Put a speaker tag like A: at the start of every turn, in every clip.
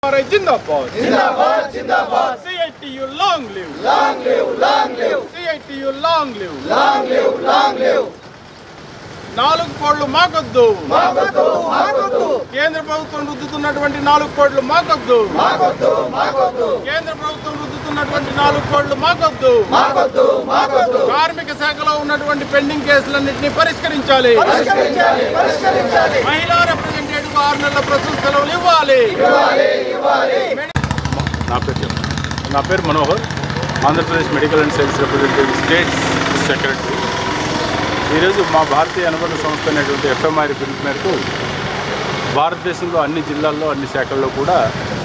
A: Alright, Jindabad. Jindabad, Jindabad. CITU long live. Long live, long live. CITU long live. Long live, long live. నాలుగు కోళ్లు మాకొద్దు మాకొద్దు మాకొద్దు కేంద్ర ప్రభుత్వం రుద్దుతున్నటువంటి నాలుగు కోళ్లు మాకొద్దు మాకొద్దు మాకొద్దు కేంద్ర ప్రభుత్వం రుద్దుతున్నటువంటి నాలుగు కోళ్లు మాకొద్దు మాకొద్దు మాకొద్దు కార్మిక శాఖలో ఉన్నటువంటి పెండింగ్ కేసులన్నింటినీ పరిష్కరించాలి పరిష్కరించాలి పరిష్కరించాలి మహిళా రిప్రజెంటేటివ్ ఆరు నెలల ప్రస్తుత సెలవులు ఇవ్వాలి నా పేరు చెప్పు. నా పేరు Manohar Andhra Pradesh medical and science representative state secretary ఈరోజు మా భారతీయ అనుబంధ సంస్థ అనేటువంటి ఎఫ్ఎంఐ పిలుపు మేరకు భారతదేశంలో అన్ని జిల్లాల్లో అన్ని శాఖల్లో కూడా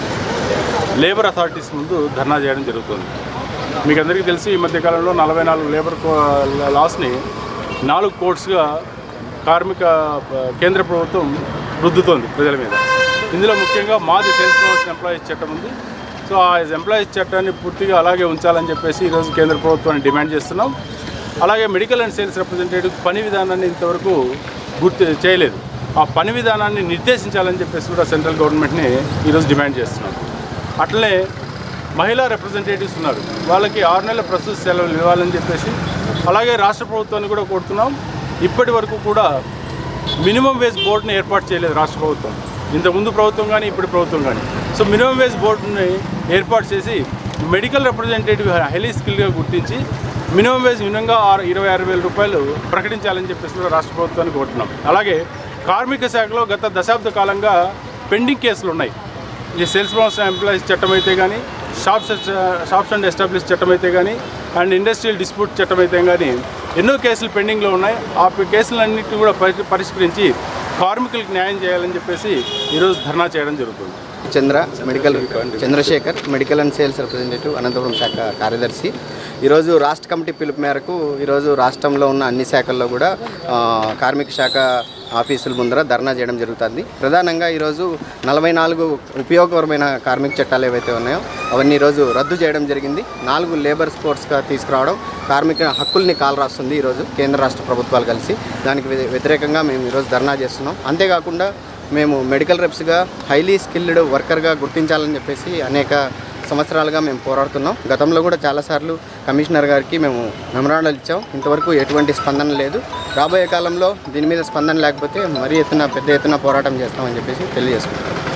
A: లేబర్ అథారిటీస్ ముందు ధర్నా చేయడం జరుగుతుంది మీకు అందరికీ తెలిసి ఈ మధ్యకాలంలో నలభై నాలుగు లేబర్ కో- లాస్ని నాలుగు కోర్ట్స్గా కార్మిక ఆ, కేంద్ర ప్రభుత్వం రుద్దుతోంది ప్రజల మీద ఇందులో ముఖ్యంగా మాది సేల్స్ ప్రమోషన్ ఎంప్లాయీస్ చట్టం ఉంది సో ఆ ఎంప్లాయీస్ చట్టాన్ని పూర్తిగా అలాగే ఉంచాలని చెప్పేసి ఈరోజు కేంద్ర ప్రభుత్వాన్ని డిమాండ్ చేస్తున్నాం అలాగే మెడికల్ అండ్ సేల్స్ రిప్రజెంటేటివ్ పని విధానాన్ని ఇంతవరకు గుర్తు చేయలేదు ఆ పని విధానాన్ని నిర్దేశించాలని చెప్పేసి కూడా సెంట్రల్ గవర్నమెంట్ని ఈరోజు డిమాండ్ చేస్తున్నాం అట్లనే మహిళా రిప్రజెంటేటివ్స్ ఉన్నారు వాళ్ళకి ఆరు నెలల ప్రస్తుత సెలవులు ఇవ్వాలని చెప్పేసి అలాగే రాష్ట్ర ప్రభుత్వాన్ని కూడా కోరుతున్నాం ఇప్పటి వరకు కూడా మినిమం వేజ్ బోర్డుని ఏర్పాటు చేయలేదు రాష్ట్ర ప్రభుత్వం ఇంతకుముందు ప్రభుత్వం కానీ ఇప్పుడు ప్రభుత్వం కానీ సో మినిమం వేజ్ బోర్డుని ఏర్పాటు చేసి మెడికల్ రిప్రజెంటేటివ్ హైలీ స్కిల్గా గుర్తించి మినిమం వేజ్ మినిమంగా ఆరు ఇరవై ఆరు వేల రూపాయలు ప్రకటించాలని చెప్పేసి కూడా రాష్ట్ర ప్రభుత్వాన్ని కోరుతున్నాం అలాగే కార్మిక శాఖలో గత దశాబ్ద కాలంగా పెండింగ్ కేసులు ఉన్నాయి ఇది సేల్స్ ప్రమోషన్ ఎంప్లాయీస్ చట్టం అయితే కానీ షాప్స్ షాప్స్ అండ్ ఎస్టాబ్లిష్ చట్టం అయితే కానీ అండ్ ఇండస్ట్రియల్ డిస్ప్యూట్ చట్టం అయితే కానీ ఎన్నో కేసులు పెండింగ్లో ఉన్నాయి ఆ కేసులన్నింటినీ కూడా పరి- పరిష్కరించి కార్మికులకు న్యాయం చేయాలని చెప్పేసి ఈరోజు ధర్నా చేయడం జరుగుతుంది
B: Chandra medical Chandrashekar medical and sales representative Anantapuram శాఖ కార్యదర్శి ఈరోజు రాష్ట్ర కమిటీ పిలుపు మేరకు ఈరోజు రాష్ట్రంలో ఉన్న అన్ని శాఖల్లో కూడా ఆ, కార్మిక శాఖ ఆఫీసుల ముందర ధర్నా చేయడం జరుగుతుంది ప్రధానంగా ఈరోజు నలభై నాలుగు ఉపయోగకరమైన కార్మిక చట్టాలు ఏవైతే ఉన్నాయో అవన్నీ ఈరోజు రద్దు చేయడం జరిగింది నాలుగు లేబర్ స్పోర్ట్స్గా తీసుకురావడం కార్మిక హక్కుల్ని కాలు రాస్తుంది ఈరోజు కేంద్ర రాష్ట్ర ప్రభుత్వాలు కలిసి దానికి వ్య- వ్యతిరేకంగా మేము ఈరోజు ధర్నా చేస్తున్నాం అంతేకాకుండా మేము మెడికల్ రెప్స్గా హైలీ స్కిల్డ్ వర్కర్గా గుర్తించాలని చెప్పేసి అనేక సంవత్సరాలుగా మేము పోరాడుతున్నాం గతంలో కూడా చాలాసార్లు కమిషనర్ గారికి మేము మెమరాండాలు ఇచ్చాం ఇంతవరకు ఎటువంటి స్పందన లేదు రాబోయే కాలంలో దీని మీద స్పందన లేకపోతే మరీ ఎత్తున పెద్ద ఎత్తున పోరాటం చేస్తామని చెప్పేసి తెలియజేసుకుంటాం